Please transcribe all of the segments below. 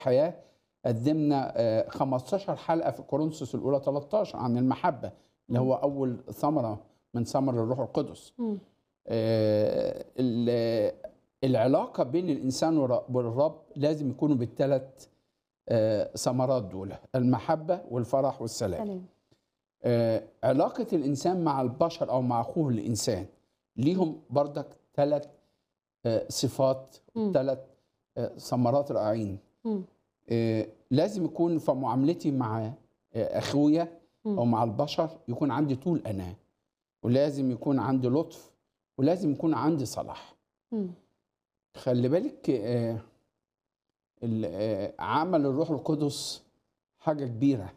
الحياه قدمنا آه، 15 حلقه في كورنثوس الاولى 13 عن المحبه اللي هو اول ثمره من ثمر الروح القدس مم. آه، ال- العلاقه بين الانسان ور- والرب لازم يكونوا بالثلاث ثمرات دول المحبه والفرح والسلام سلام آه، علاقة الإنسان مع البشر أو مع أخوه الإنسان ليهم بردك ثلاث صفات مم. ثلاث ثمرات رائعين مم. آه، لازم يكون في معاملتي مع آه، أخويا مم. أو مع البشر يكون عندي طول أناة ولازم يكون عندي لطف ولازم يكون عندي صلاح مم. خلي بالك آه، ال- آه، عمل الروح القدس حاجة كبيرة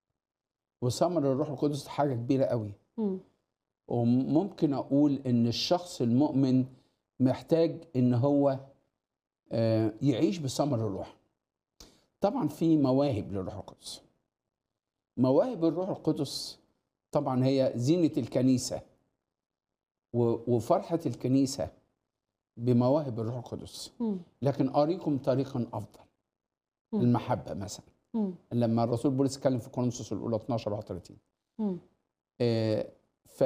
وثمر الروح القدس حاجة كبيرة قوي مم. وممكن اقول ان الشخص المؤمن محتاج ان هو آه، يعيش بثمر الروح طبعا في مواهب للروح القدس مواهب الروح القدس طبعا هي زينة الكنيسة و- وفرحة الكنيسة بمواهب الروح القدس مم. لكن أريكم طريقا أفضل مم. المحبة مثلا مم. لما الرسول بولس اتكلم في كورنثوس الأولى 12 و 30 مم. آه، ف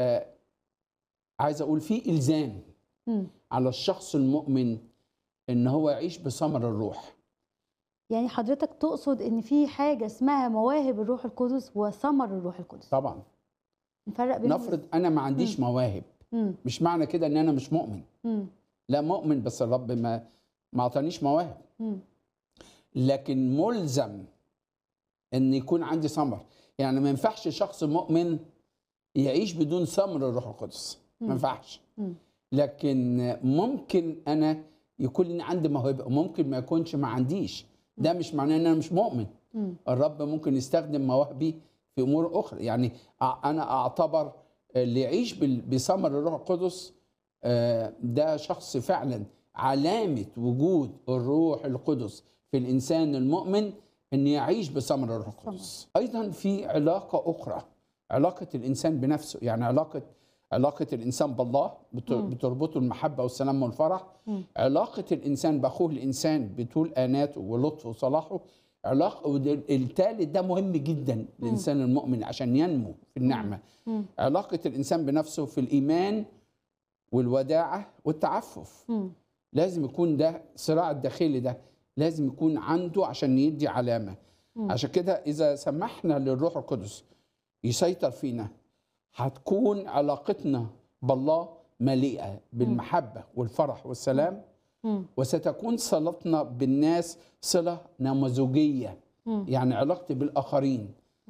عايز اقول في الزام مم. على الشخص المؤمن ان هو يعيش بثمر الروح يعني حضرتك تقصد ان في حاجه اسمها مواهب الروح القدس وثمر الروح القدس طبعا نفرق بينهم نفرض انا ما عنديش مواهب مم. مش معنى كده ان انا مش مؤمن مم. لا مؤمن بس الرب ما ما اعطانيش مواهب مم. لكن ملزم ان يكون عندي ثمر يعني ما ينفعش شخص مؤمن يعيش بدون ثمر الروح القدس ما مم. ينفعش مم. لكن ممكن انا يكون لي عندي موهبه وممكن ما يكونش ما عنديش ده مش معناه ان انا مش مؤمن مم. الرب ممكن يستخدم مواهبي في امور اخرى يعني أ- انا اعتبر اللي يعيش بال- بثمر الروح القدس آه، ده شخص فعلا علامه وجود الروح القدس في الانسان المؤمن ان يعيش بثمر الروح القدس ايضا في علاقه اخرى علاقه الانسان بنفسه يعني علاقه علاقه الانسان بالله بت- مم. بتربطه المحبه والسلام والفرح مم. علاقه الانسان باخوه الانسان بطول اناته ولطفه وصلاحه علاقه وده- التالت ده مهم جدا للانسان المؤمن عشان ينمو في النعمه مم. علاقه الانسان بنفسه في الايمان والوداعه والتعفف مم. لازم يكون ده الصراع الداخلي ده لازم يكون عنده عشان يدي علامه مم. عشان كده اذا سمحنا للروح القدس يسيطر فينا هتكون علاقتنا بالله مليئه بالمحبه والفرح والسلام مم. وستكون صلتنا بالناس صله نموذجيه مم. يعني علاقتي بالاخرين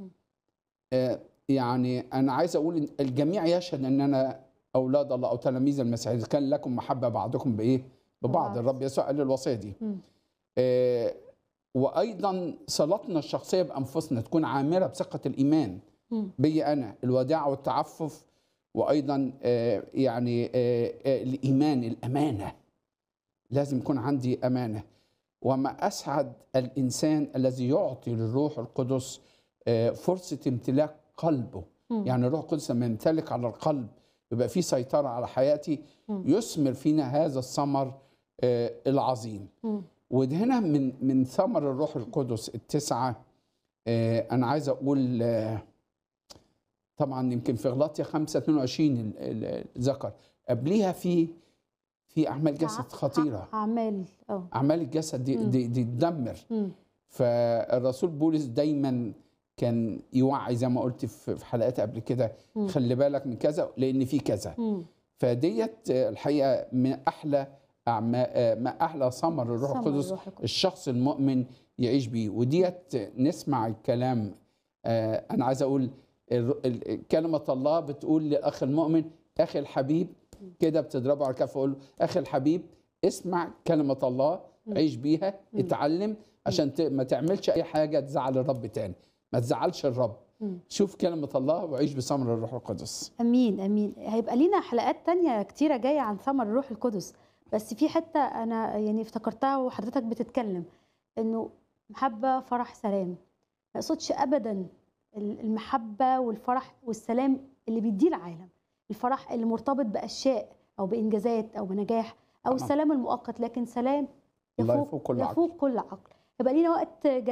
آه، يعني انا عايز اقول إن الجميع يشهد ان انا اولاد الله او تلاميذ المسيح اذا كان لكم محبه بعضكم بايه ببعض ببعض. الرب يسوع قال الوصيه دي مم. آه، وايضا صلاتنا الشخصيه بانفسنا تكون عامره بثقه الايمان مم. بي انا الوداع والتعفف وايضا آه، يعني آه، آه، الايمان الامانه لازم يكون عندي امانه وما اسعد الانسان الذي يعطي للروح القدس آه، فرصه امتلاك قلبه مم. يعني الروح القدس لما يمتلك على القلب يبقى في سيطره على حياتي مم. يثمر فينا هذا الثمر آه، العظيم مم. وده هنا من من ثمر الروح القدس التسعه آه، انا عايز اقول آه، طبعا يمكن في غلاطيا 5 22 ال- ال- ذكر قبليها في في اعمال جسد ع- خطيره ع- اعمال اه اعمال الجسد دي مم. دي, دي تدمر مم. فالرسول بولس دايما كان يوعي زي ما قلت في في حلقات قبل كده مم. خلي بالك من كذا لان في كذا مم. فديت آه، الحقيقه من احلى أعما- آه، ما احلى ثمر الروح ثمر القدس الروح القدس. الشخص المؤمن يعيش بيه وديت نسمع الكلام آه، انا عايز اقول ال- ال- كلمه الله بتقول لاخ المؤمن اخي الحبيب كده بتضربه على الكف وقول له اخي الحبيب اسمع كلمه الله عيش بيها اتعلم عشان ت- ما تعملش اي حاجه تزعل الرب تاني ما تزعلش الرب مم. شوف كلمه الله وعيش بثمر الروح القدس امين امين هيبقى لينا حلقات تانية كتيره جايه عن ثمر الروح القدس بس في حته انا يعني افتكرتها وحضرتك بتتكلم انه محبه فرح سلام ما يقصدش ابدا المحبه والفرح والسلام اللي بيديه العالم الفرح اللي مرتبط باشياء او بانجازات او بنجاح او طبعاً. السلام المؤقت لكن سلام الله يفوق يفوق كل عقل. يفوق كل عقل يبقى لينا وقت